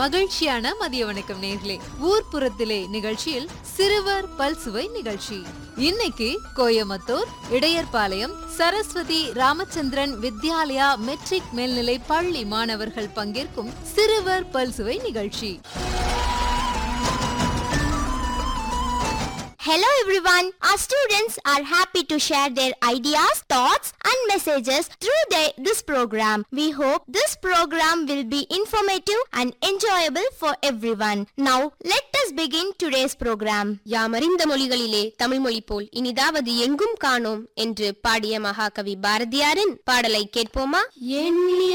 மகிழ்ச்சியான மதிய வணக்கம் நேர்களே ஊர்ப்புறத்திலே நிகழ்ச்சியில் சிறுவர் பல்சுவை நிகழ்ச்சி இன்னைக்கு கோயம்புத்தூர் இடையர்பாளையம் சரஸ்வதி ராமச்சந்திரன் வித்யாலயா மெட்ரிக் மேல்நிலை பள்ளி மாணவர்கள் பங்கேற்கும் சிறுவர் பல்சுவை நிகழ்ச்சி Hello everyone. Our students are happy to share their ideas, thoughts and messages through their, this program. We hope this program will be informative and enjoyable for everyone. Now let us begin today's program. யாமறிந்த மொழிகளிலே தமிழ் மொழி போல் இனிதாவது எங்கும் காணோம் என்று பாடிய மகாகவி பாரதியாரின் பாடலை கேட்போமா எண்ணிய